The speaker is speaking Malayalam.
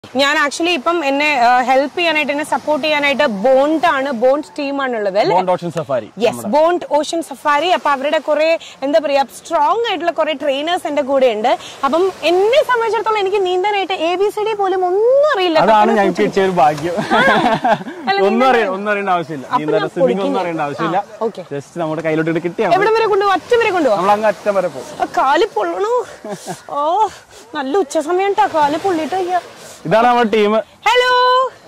ഞാൻ ആക്ച്വലി ഇപ്പം എന്നെ ഹെൽപ്പ് ചെയ്യാനായിട്ട് എന്നെ സപ്പോർട്ട് ചെയ്യാനായിട്ട് ബോണ്ട് ആണ് ബോണ്ട് ടീമാണ് ഉള്ളത് അല്ലേ Bond Ocean Safari yes Bond Ocean Safari അപ്പൊ അവരുടെ കുറെ എന്താ പറയാ സ്ട്രോങ് ആയിട്ടുള്ള കുറെ ട്രെയിനേഴ്സ് എന്റെ കൂടെ ഉണ്ട് അപ്പം എന്നെ സംബന്ധിച്ചിടത്തോളം എനിക്ക് നീന്താനായിട്ട് എ ബി സി ഡി പോലും ഒന്നും അറിയില്ല അതാണ് ഞങ്ങൾക്ക് കിട്ടിയ ഒരു ഭാഗ്യം അല്ല, ഒന്നും അറിയ ഒന്നും അറിയേണ്ട ആവശ്യമില്ല അപ്പൊ നീന്തൽ ഞാൻ സ്വിമ്മിംഗ് ഒന്നും പൊളിക്കുന്നു. അറിയേണ്ട ആവശ്യമില്ല ആ, okay. ജസ്റ്റ് നമ്മുടെ കയ്യിലോട്ട് കിട്ടിയാൽ മതി. എവിടെ വരെ കൊണ്ടുപോകും അറ്റം വരെ കൊണ്ടുപോകും നമ്മൾ അങ്ങ് അറ്റം വരെ പോകും ആ, കാല് പൊള്ളണു ഓ നല്ല ഉച്ച സമയം ട്ടാ കാല് പൊള്ളിട്ട് ഇതാണ് നമ്മുടെ ടീം ഹലോ